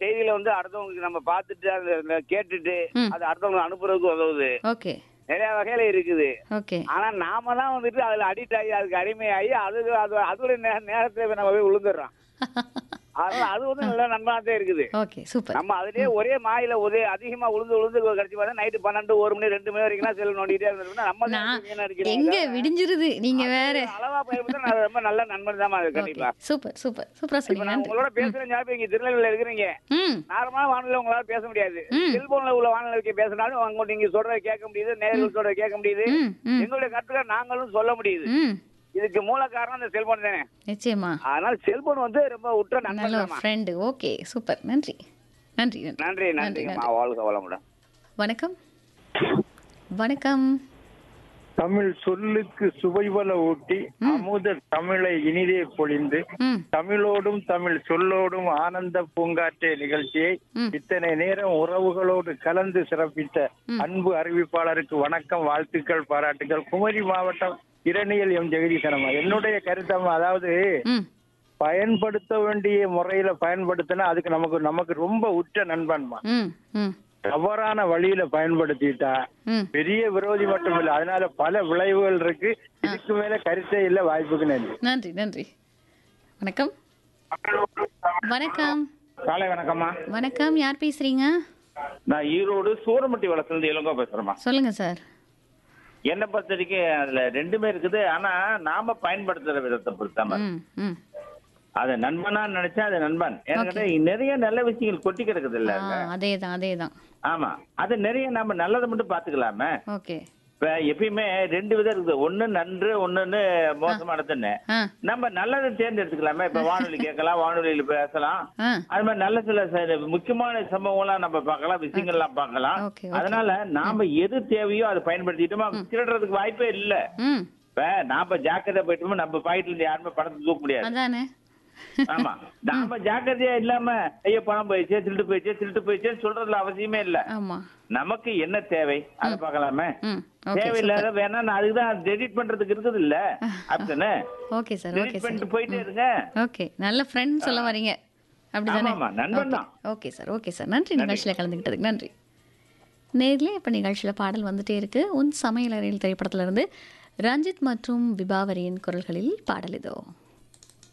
செய்தியில வந்து அடுத்தவங்களுக்கு நம்ம பார்த்துட்டு அதை அதை கேட்டுட்டு ம். அது அடுத்தவங்களுக்கு அனுப்புறதுக்கு உதவுது ஓகே நிறைய வகையில இருக்குது ஓகே ஆனா நாம தான் வந்துட்டு அதுல அடிக்ட் ஆகி அதுக்கு அடிமையாகி அது அது அதோட நே- நேரத்துல நம்ம போய் விழுந்துடுறோம் அதனால அது வந்து நல்ல நண்பனா தான் இருக்குது ஓகே சூப்பர் நம்ம அதுலயே ஒரே மாயில ஒரே அதிகமா உளுந்து உளுந்து கடிச்சு பார்த்தா நைட்டு பன்னெண்டு ஒரு மணி ரெண்டு மணி வரைக்கும் செல் நோண்டிட்டே இருந்தோம்னா நம்ம தான் நான் வீணா அடிக்கிறோம். எங்க விடிஞ்சிருது நீங்க வேற அளவா பயன்படுத்த நான் ரொம்ப நல்ல நண்பன் தான் அது ஓகே கண்டிப்பா சூப்பர் சூப்பர் சூப்பரா இப்ப சொன்னீங்க நான் நன்றி உங்களோட பேசுற ஞாபகம் இங்க திருநெல்வேலியில இருக்கிறீங்க ம் நார்மலா வானொலியில உங்களால பேச முடியாது ம். செல்போன்ல உள்ள வானொலிக்கு பேசினாலும் அவங்க நீங்க சொல்றத கேட்க முடியுது நேரில் சொல்றத கேட்க முடியுது ம் ம் எங்களுடைய கருத்துக்களை நாங்களும் சொல்ல முடியுது ம் இதுக்கு மூல காரணம் இந்த செல்போன் தானே நிச்சயமா அதனால செல்போன் வந்து ரொம்ப உற்ற நல்ல நண்பன் ஒரு ஃப்ரெண்டு ஓகே சூப்பர் நன்றி நன்றி நன்றி நன்றி நன்றிங்கம்மா வாழ்க வளமுடன் வணக்கம் வணக்கம் தமிழ் சொல்லுக்கு சுவைவல ஊட்டி அமுத தமிழை இனிதே பொழிந்து ம் தமிழோடும் தமிழ் சொல்லோடும் ஆனந்த பூங்காற்றே நிகழ்ச்சியை ம். இத்தனை நேரம் உறவுகளோடு கலந்து சிறப்பித்த அன்பு அறிவிப்பாளருக்கு வணக்கம் வாழ்த்துக்கள் பாராட்டுகள் குமரி மாவட்டம் இரணியல் எம் ஜெகதீசனம்மா என்னுடைய கருத்தம்மா அதாவது ம் பயன்படுத்த வேண்டிய முறையில பயன்படுத்தினா அதுக்கு நமக்கு நமக்கு ரொம்ப உற்ற நண்பன்மா ம் ம் தவறான வழியில பயன்படுத்திட்டா ம் பெரிய விரோதி மட்டும் இல்ல அதனால பல விளைவுகள் இருக்கு இதுக்கு மேல கருத்தே இல்ல வாய்ப்புக்கு நன்றி நன்றி நன்றி வணக்கம் வணக்கம் காலை வணக்கம்மா வணக்கம் யார் பேசுறீங்க நான் ஈரோடு சூரமட்டி வளத்துல இளங்கோ பேசுறேம்மா சொல்லுங்க சார் என்னை பொறுத்த வரைக்கும் அதுல ரெண்டுமே இருக்குது ஆனா நாம பயன்படுத்துற விதத்தை பொறுத்தாம ம் ம் அது நண்பனா நினைச்சா அது நண்பன் எனக்கு நிறைய நல்ல விஷயங்கள் கொட்டி கிடக்குது இல்ல ஆ அதே தான் அதே தான் ஆமா அது நிறைய நாம நல்லதை மட்டும் பாத்துக்கலாமே ஓகே இப்ப எப்பயுமே ரெண்டு விதம் இருக்குது ஒண்ணு நன்று ஒண்ணுன்னு மோசமானதுன்னு ஆ நம்ம நல்லதை தேர்ந்தெடுத்துக்கலாமே இப்ப வானொலி கேட்கலாம் வானொலியில பேசலாம் ஆ அது மாதிரி நல்ல சில ச- முக்கியமான சம்பவங்கள்லாம் நம்ம பார்க்கலாம் விஷயங்கள்லாம் பார்க்கலாம் ஓகே, ஓகே. அதனால நாம எது தேவையோ அதை பயன்படுத்திட்டோமா திருடுறதுக்கு வாய்ப்பே இல்ல ம் இப்ப நாம ஜாக்கிரதை போயிட்டோமோ நம்ம பாக்கெட்ல இருந்து யாருமே பணத்தை தூக்க முடியாது அதானே ஆமா நாம ஜாக்கிரதையா இல்லாம ஐயோ பணம் போயிடுச்சு திருட்டு போயிடுச்சு திருட்டு போயிடுச்சுன்னு சொல்றதுல அவசியமே இல்ல ஆமா நமக்கு என்ன தேவை அதை பார்க்கலாமே ம் ஓகே தேவையில்லாத வேணா நான் அதுக்குதான் டெலிட் பண்றதுக்கு இருக்குது இல்ல option okay sir okay delete sir பண்ணிட்டு போயிட்டே இருங்க ஓகே நல்ல ஃப்ரெண்ட் சொல்ல வரீங்க அப்படிதானே ஆமாமா, நண்பன் தான். ஓகே சார் ஓகே சார் நன்றி நிகழ்ச்சியில் கலந்துக்கிட்டதுக்கு நன்றி நேர்ல இப்போ நிகழ்ச்சியில் பாடல் வந்துட்டே இருக்கு உன் சமையல் அறையில் திரைப்படத்துல இருந்து ரஞ்சித் மற்றும் விபாவரியின் குரல்களில் பாடல் இதோ